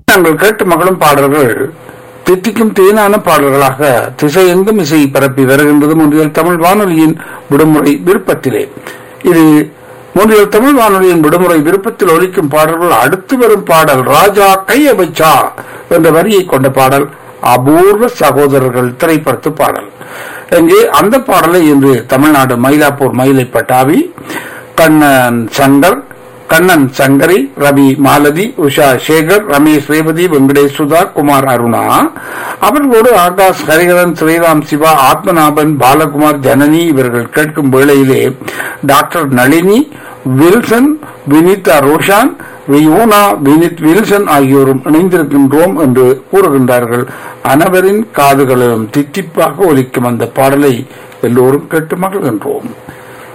நாங்கள் கேட்டு மகளும் பாடல்கள் தித்திக்கும் தேனான பாடல்களாக திசையெங்கும் இசை பரப்பி வருகின்றது முன்றியல் தமிழ் வானொலியின் விடுமுறை விருப்பத்திலே இது முன்றியல் தமிழ் வானொலியின் விடுமுறை விருப்பத்தில் ஒலிக்கும் பாடல்கள் அடுத்து வரும் பாடல் ராஜா கையபைச்சா என்ற வரியை கொண்ட பாடல் அபூர்வ சகோதரர்கள் திரைப்படத்து பாடல் இங்கே அந்த பாடலை இன்று தமிழ்நாடு மயிலாப்பூர் மயிலை பட்டாவி கண்ணன் சங்கர் கண்ணன் சங்கரி ரவி மாலதி உஷா சேகர் ரமேஷ் ரேவதி வெங்கடேஷ் சுதா குமார் அருணா அவர்களோடு ஆகாஷ் ஹரிகரன் ஸ்ரீராம் சிவா ஆத்மநாபன் பாலகுமார் ஜனனி இவர்கள் கேட்கும் வேளையிலே doctor Nalini Wilson Vinitha Roshan Viona Vineeth Wilson ஆகியோரும் இணைந்திருக்கின்றோம் என்று கூறுகின்றார்கள் அனைவரின் காதுகளிலும் தித்திப்பாக ஒலிக்கும் அந்த பாடலை எல்லோரும் கேட்டு மகிழ்கின்றோம்